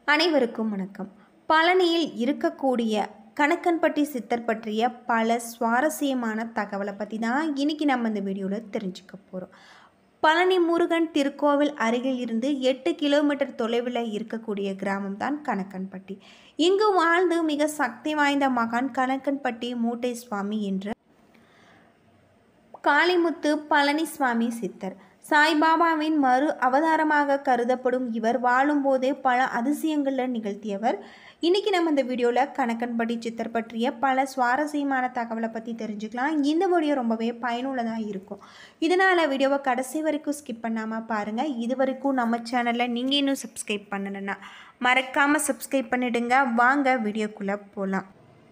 அனைவருக்கும் வணக்கம் பழனியில் இருக்கக்கூடிய கணக்கன்பட்டி சித்தர் பற்றிய பல சுவாரஸ்யமான தகவலை பற்றி தான் இன்னைக்கு நம்ம இந்த வீடியோவில் தெரிஞ்சுக்க போகிறோம் பழனி முருகன் திருக்கோவில் அருகில் இருந்து எட்டு கிலோமீட்டர் தொலைவில் இருக்கக்கூடிய கிராமம் தான் கணக்கன்பட்டி இங்கு வாழ்ந்து மிக சக்தி வாய்ந்த மகான் கணக்கன்பட்டி மூட்டை சுவாமி என்ற காளிமுத்து பழனிசுவாமி சித்தர் சாய்பாபாவின் மறு அவதாரமாக கருதப்படும் இவர் வாழும்போதே பல அதிசயங்களை நிகழ்த்தியவர் இன்னைக்கு நம்ம இந்த வீடியோவில் கணக்கன்படி சித்தர் பற்றிய பல சுவாரஸ்யமான தகவலை பற்றி தெரிஞ்சுக்கலாம் இந்த வீடியோ ரொம்பவே பயனுள்ளதாக இருக்கும் இதனால் வீடியோவை கடைசி வரைக்கும் ஸ்கிப் பண்ணாமல் பாருங்கள் இது வரைக்கும் நம்ம சேனலில் நீங்கள் இன்னும் சப்ஸ்கிரைப் பண்ணணுன்னா மறக்காமல் சப்ஸ்கிரைப் பண்ணிடுங்க வாங்க வீடியோக்குள்ளே போகலாம்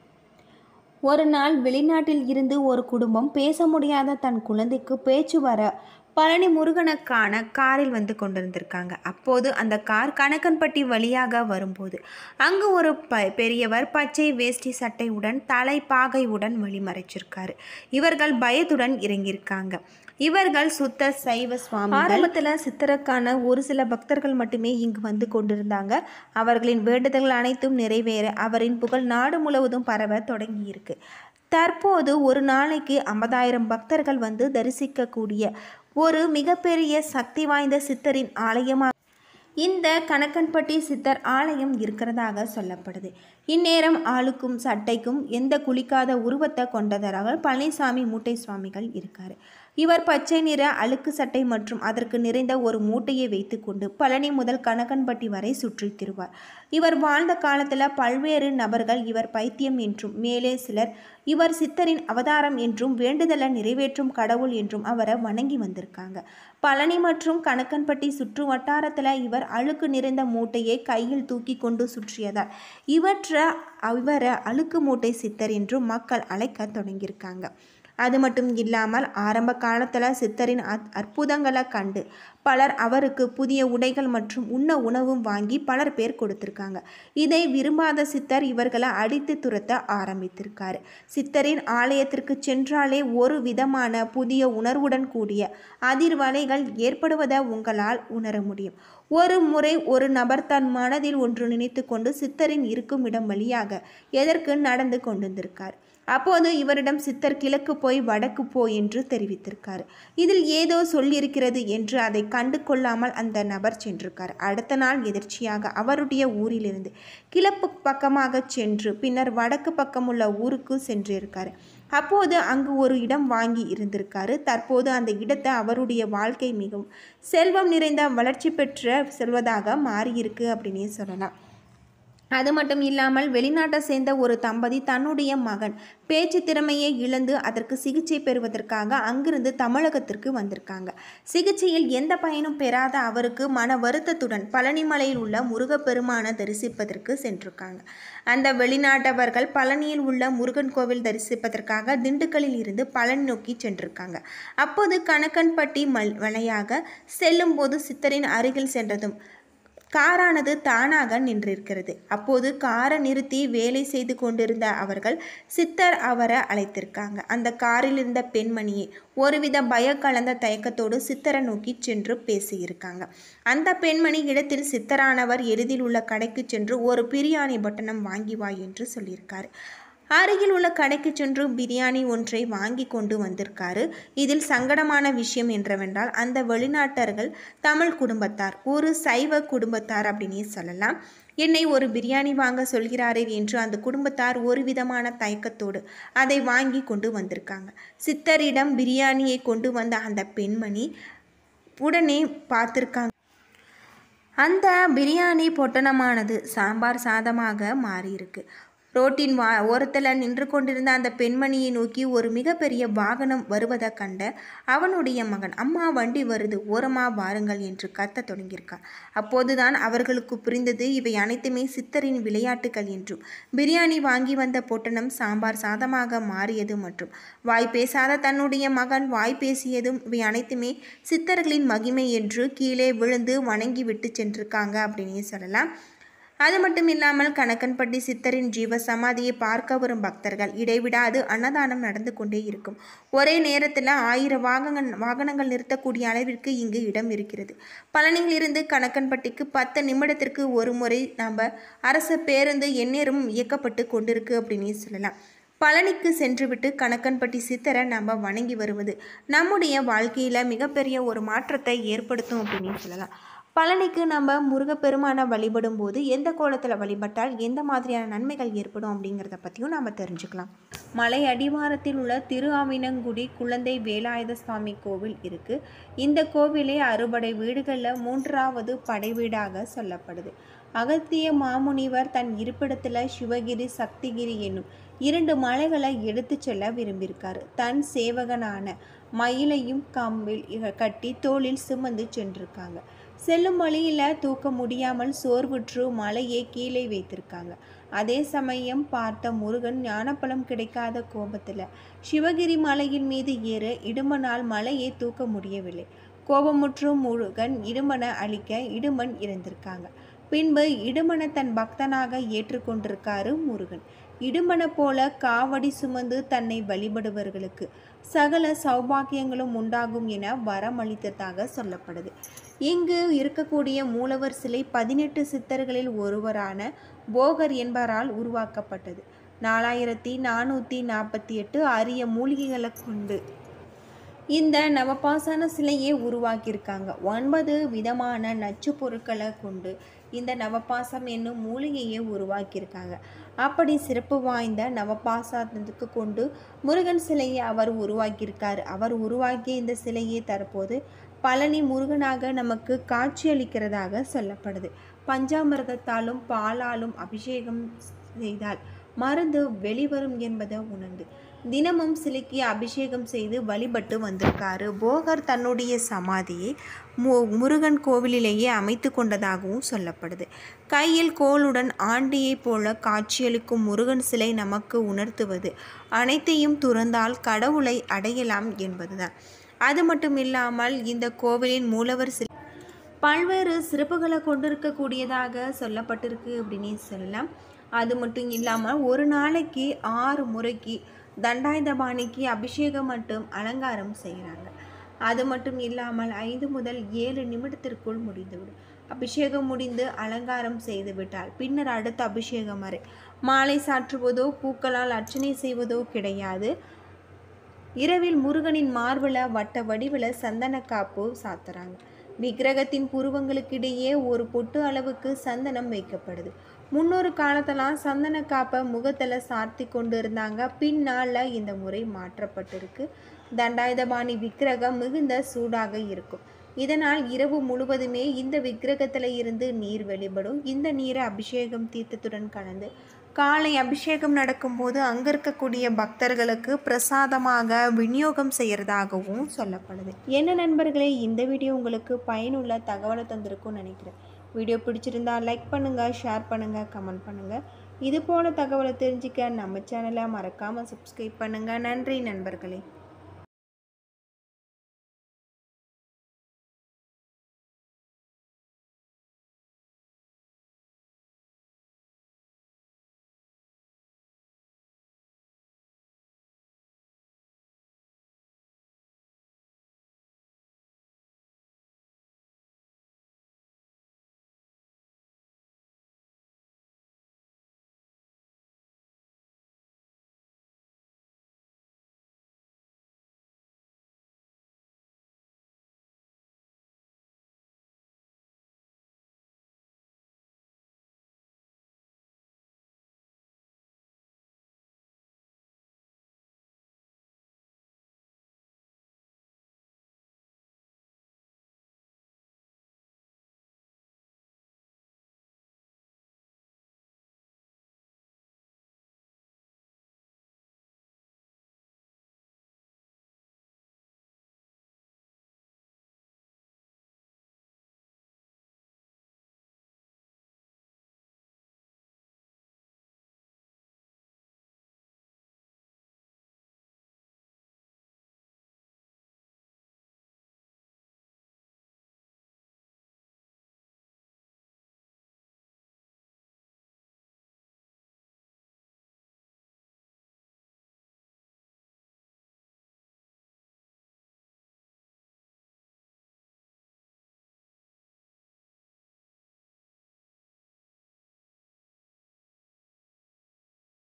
ஒரு நாள் வெளிநாட்டில் இருந்து ஒரு குடும்பம் பேச முடியாத தன் குழந்தைக்கு பேச்சு வர பழனி முருகனுக்கான காரில் வந்து கொண்டிருந்திருக்காங்க அப்போது அந்த கார் கணக்கன்பட்டி வழியாக வரும்போது அங்கு ஒரு ப பெரியவர் பச்சை வேஷ்டி சட்டையுடன் தலை பாகையுடன் வழிமறைச்சிருக்காரு இவர்கள் பயத்துடன் இறங்கியிருக்காங்க இவர்கள் சுத்த சைவ சுவாமி ஆரம்பத்தில் சித்தருக்கான ஒரு சில பக்தர்கள் மட்டுமே இங்கு வந்து கொண்டிருந்தாங்க அவர்களின் வேண்டுதல்கள் அனைத்தும் நிறைவேற அவரின் புகழ் நாடு முழுவதும் பரவ தொடங்கியிருக்கு தற்போது ஒரு நாளைக்கு ஐம்பதாயிரம் பக்தர்கள் வந்து தரிசிக்கக்கூடிய ஒரு மிகப்பெரிய சக்தி வாய்ந்த சித்தரின் ஆலயமாக இந்த கணக்கன்பட்டி சித்தர் ஆலயம் இருக்கிறதாக சொல்லப்படுது இந்நேரம் ஆளுக்கும் சட்டைக்கும் எந்த குளிக்காத உருவத்தை கொண்டதராக பழனிசாமி மூட்டை சுவாமிகள் இருக்காரு இவர் பச்சை நிற அழுக்கு சட்டை மற்றும் அதற்கு நிறைந்த ஒரு மூட்டையை வைத்துக்கொண்டு பழனி முதல் கணக்கன்பட்டி வரை சுற்றித் திருவார் இவர் வாழ்ந்த காலத்தில் பல்வேறு நபர்கள் இவர் பைத்தியம் என்றும் மேலே சிலர் இவர் சித்தரின் அவதாரம் என்றும் வேண்டுதலை நிறைவேற்றும் கடவுள் என்றும் அவரை வணங்கி வந்திருக்காங்க பழனி மற்றும் கணக்கன்பட்டி சுற்று வட்டாரத்தில் இவர் அழுக்கு நிறைந்த மூட்டையை கையில் தூக்கி கொண்டு சுற்றியதால் இவற்றை இவரை அழுக்கு மூட்டை சித்தர் என்றும் மக்கள் அழைக்க தொடங்கியிருக்காங்க அது மட்டும் இல்லாமல் ஆரம்ப காலத்தில் சித்தரின் அத் அற்புதங்களை கண்டு பலர் அவருக்கு புதிய உடைகள் மற்றும் உண்ண உணவும் வாங்கி பலர் பேர் கொடுத்திருக்காங்க இதை விரும்பாத சித்தர் இவர்களை அடித்து துரத்த ஆரம்பித்திருக்காரு சித்தரின் ஆலயத்திற்கு சென்றாலே ஒரு விதமான புதிய உணர்வுடன் கூடிய அதிர்வலைகள் ஏற்படுவதை உங்களால் உணர முடியும் ஒரு முறை ஒரு நபர் தன் மனதில் ஒன்று நினைத்து கொண்டு சித்தரின் இருக்கும் இடம் வழியாக எதற்கு நடந்து கொண்டிருந்திருக்கார் அப்போது இவரிடம் சித்தர் கிழக்கு போய் வடக்கு போ என்று தெரிவித்திருக்கார் இதில் ஏதோ சொல்லியிருக்கிறது என்று அதை கண்டு கொள்ளாமல் அந்த நபர் சென்றிருக்கார் அடுத்த நாள் எதிர்ச்சியாக அவருடைய ஊரிலிருந்து கிழக்கு பக்கமாக சென்று பின்னர் வடக்கு பக்கம் உள்ள ஊருக்கு சென்றிருக்கார் அப்போது அங்கு ஒரு இடம் வாங்கி இருந்திருக்காரு தற்போது அந்த இடத்தை அவருடைய வாழ்க்கை மிகவும் செல்வம் நிறைந்த வளர்ச்சி பெற்ற செல்வதாக மாறியிருக்கு அப்படின்னே சொல்லலாம் அது மட்டும் இல்லாமல் வெளிநாட்டை சேர்ந்த ஒரு தம்பதி தன்னுடைய மகன் பேச்சு திறமையை இழந்து அதற்கு சிகிச்சை பெறுவதற்காக அங்கிருந்து தமிழகத்திற்கு வந்திருக்காங்க சிகிச்சையில் எந்த பயனும் பெறாத அவருக்கு மன வருத்தத்துடன் பழனிமலையில் உள்ள முருகப்பெருமானை தரிசிப்பதற்கு சென்றிருக்காங்க அந்த வெளிநாட்டவர்கள் பழனியில் உள்ள முருகன் கோவில் தரிசிப்பதற்காக திண்டுக்கல்லில் இருந்து பழனி நோக்கி சென்றிருக்காங்க அப்போது கணக்கன்பட்டி மல் வழியாக செல்லும்போது சித்தரின் அருகில் சென்றதும் காரானது தானாக நின்றிருக்கிறது அப்போது காரை நிறுத்தி வேலை செய்து கொண்டிருந்த அவர்கள் சித்தர் அவரை அழைத்திருக்காங்க அந்த காரில் இருந்த பெண்மணியை ஒருவித பய கலந்த தயக்கத்தோடு சித்தரை நோக்கி சென்று பேசியிருக்காங்க அந்த பெண்மணி இடத்தில் சித்தரானவர் எளிதில் உள்ள கடைக்கு சென்று ஒரு பிரியாணி பட்டணம் வாங்கி வா என்று சொல்லியிருக்காரு அருகில் உள்ள கடைக்கு சென்று பிரியாணி ஒன்றை வாங்கி கொண்டு வந்திருக்காரு இதில் சங்கடமான விஷயம் என்றவென்றால் அந்த வெளிநாட்டர்கள் தமிழ் குடும்பத்தார் ஒரு சைவ குடும்பத்தார் அப்படின்னே சொல்லலாம் என்னை ஒரு பிரியாணி வாங்க சொல்கிறாரே என்று அந்த குடும்பத்தார் ஒரு விதமான தயக்கத்தோடு அதை வாங்கி கொண்டு வந்திருக்காங்க சித்தரிடம் பிரியாணியை கொண்டு வந்த அந்த பெண்மணி உடனே பார்த்துருக்காங்க அந்த பிரியாணி பொட்டணமானது சாம்பார் சாதமாக மாறியிருக்கு ரோட்டின் வா ஓரத்தில் நின்று கொண்டிருந்த அந்த பெண்மணியை நோக்கி ஒரு மிகப்பெரிய வாகனம் வருவதை கண்ட அவனுடைய மகன் அம்மா வண்டி வருது ஓரமா வாருங்கள் என்று கத்த தொடங்கியிருக்கார் அப்போதுதான் அவர்களுக்கு புரிந்தது இவை அனைத்துமே சித்தரின் விளையாட்டுகள் என்றும் பிரியாணி வாங்கி வந்த பொட்டணம் சாம்பார் சாதமாக மாறியது மற்றும் வாய் பேசாத தன்னுடைய மகன் வாய் பேசியதும் இவை அனைத்துமே சித்தர்களின் மகிமை என்று கீழே விழுந்து வணங்கி விட்டு சென்றிருக்காங்க அப்படின்னே சொல்லலாம் அது மட்டும் இல்லாமல் கணக்கன்பட்டி சித்தரின் ஜீவ சமாதியை பார்க்க வரும் பக்தர்கள் இடைவிடாது அன்னதானம் நடந்து கொண்டே இருக்கும் ஒரே நேரத்தில் ஆயிரம் வாகனங்கள் வாகனங்கள் நிறுத்தக்கூடிய அளவிற்கு இங்கு இடம் இருக்கிறது பழனியில் இருந்து கணக்கன்பட்டிக்கு பத்து நிமிடத்திற்கு ஒரு முறை நம்ம அரசு பேருந்து எந்நேரமும் இயக்கப்பட்டு கொண்டிருக்கு அப்படின்னு சொல்லலாம் பழனிக்கு சென்றுவிட்டு கணக்கன்பட்டி சித்தரை நம்ம வணங்கி வருவது நம்முடைய வாழ்க்கையில் மிகப்பெரிய ஒரு மாற்றத்தை ஏற்படுத்தும் அப்படின்னு சொல்லலாம் பழனிக்கு நம்ம முருகப்பெருமானை வழிபடும் போது எந்த கோலத்தில் வழிபட்டால் எந்த மாதிரியான நன்மைகள் ஏற்படும் அப்படிங்கிறத பற்றியும் நாம் தெரிஞ்சுக்கலாம் மலை அடிவாரத்தில் உள்ள திரு ஆவினங்குடி குழந்தை வேலாயுத சுவாமி கோவில் இருக்குது இந்த கோவிலே அறுபடை வீடுகளில் மூன்றாவது படை வீடாக சொல்லப்படுது அகத்திய மாமுனிவர் தன் இருப்பிடத்தில் சிவகிரி சக்திகிரி என்னும் இரண்டு மலைகளை எடுத்து செல்ல விரும்பியிருக்காரு தன் சேவகனான மயிலையும் கம்பில் இக- கட்டி தோளில் சுமந்து சென்றிருக்காங்க செல்லும் வழியில் தூக்க முடியாமல் சோர்வுற்று மலையை கீழே வைத்திருக்காங்க அதே சமயம் பார்த்த முருகன் ஞானப்பழம் கிடைக்காத கோபத்தில் சிவகிரி மலையின் மீது ஏற இடுமனால் மலையை தூக்க முடியவில்லை கோபமுற்று முருகன் இடுமனை அழிக்க இடுமன் இறந்திருக்காங்க பின்பு இடுமனை தன் பக்தனாக ஏற்றுக்கொண்டிருக்காரு முருகன் இடுமனை போல காவடி சுமந்து தன்னை வழிபடுபவர்களுக்கு சகல சௌபாக்கியங்களும் உண்டாகும் என வரமளித்ததாக சொல்லப்படுது இங்கு இருக்கக்கூடிய மூலவர் சிலை பதினெட்டு சித்தர்களில் ஒருவரான போகர் என்பவரால் உருவாக்கப்பட்டது நாலாயிரத்தி நானூற்றி நாற்பத்தி எட்டு அரிய மூலிகைகளை கொண்டு இந்த நவபாசன சிலையை உருவாக்கியிருக்காங்க ஒன்பது விதமான நச்சு பொருட்களை கொண்டு இந்த நவபாசம் என்னும் மூலிகையை உருவாக்கியிருக்காங்க அப்படி சிறப்பு வாய்ந்த நவபாசனத்துக்கு கொண்டு முருகன் சிலையை அவர் உருவாக்கியிருக்காரு அவர் உருவாக்கிய இந்த சிலையை தற்போது பழனி முருகனாக நமக்கு காட்சியளிக்கிறதாக சொல்லப்படுது பஞ்சாமிர்தத்தாலும் பாலாலும் அபிஷேகம் செய்தால் மருந்து வெளிவரும் என்பதை உணர்ந்து தினமும் சிலைக்கு அபிஷேகம் செய்து வழிபட்டு வந்திருக்காரு போகர் தன்னுடைய சமாதியை மு முருகன் கோவிலிலேயே அமைத்து கொண்டதாகவும் சொல்லப்படுது கையில் கோலுடன் ஆண்டியைப் போல காட்சியளிக்கும் முருகன் சிலை நமக்கு உணர்த்துவது அனைத்தையும் துறந்தால் கடவுளை அடையலாம் என்பதுதான் அது மட்டும் இல்லாமல் இந்த கோவிலின் மூலவர் சிலை பல்வேறு சிறப்புகளை கொண்டிருக்கக்கூடியதாக சொல்லப்பட்டிருக்கு அப்படின்னு சொல்லலாம் அது மட்டும் இல்லாமல் ஒரு நாளைக்கு ஆறு முறைக்கு தண்டாயுதபாணிக்கு அபிஷேகம் மட்டும் அலங்காரம் செய்கிறாங்க அது மட்டும் இல்லாமல் ஐந்து முதல் ஏழு நிமிடத்திற்குள் முடிந்துவிடும் அபிஷேகம் முடிந்து அலங்காரம் செய்து விட்டால் பின்னர் அடுத்த அபிஷேகம் வரை மாலை சாற்றுவதோ பூக்களால் அர்ச்சனை செய்வதோ கிடையாது இரவில் முருகனின் மார்பில் வட்ட வடிவில் சந்தன காப்பு சாத்துறாங்க விக்கிரகத்தின் புருவங்களுக்கிடையே ஒரு பொட்டு அளவுக்கு சந்தனம் வைக்கப்படுது முன்னொரு காலத்தெல்லாம் சந்தன காப்பை முகத்தில் சாத்தி கொண்டு இருந்தாங்க பின்னால் இந்த முறை மாற்றப்பட்டிருக்கு தண்டாயுதபாணி விக்கிரகம் மிகுந்த சூடாக இருக்கும் இதனால் இரவு முழுவதுமே இந்த விக்கிரகத்தில் இருந்து நீர் வெளிப்படும் இந்த நீரை அபிஷேகம் தீர்த்தத்துடன் கலந்து காலை அபிஷேகம் நடக்கும்போது அங்கே இருக்கக்கூடிய பக்தர்களுக்கு பிரசாதமாக விநியோகம் செய்கிறதாகவும் சொல்லப்படுது என்ன நண்பர்களே இந்த வீடியோ உங்களுக்கு பயனுள்ள தகவலை தந்திருக்கும்னு நினைக்கிறேன் வீடியோ பிடிச்சிருந்தா லைக் பண்ணுங்கள் ஷேர் பண்ணுங்கள் கமெண்ட் பண்ணுங்கள் இது போல தகவலை தெரிஞ்சுக்க நம்ம சேனலை மறக்காமல் சப்ஸ்கிரைப் பண்ணுங்கள் நன்றி நண்பர்களே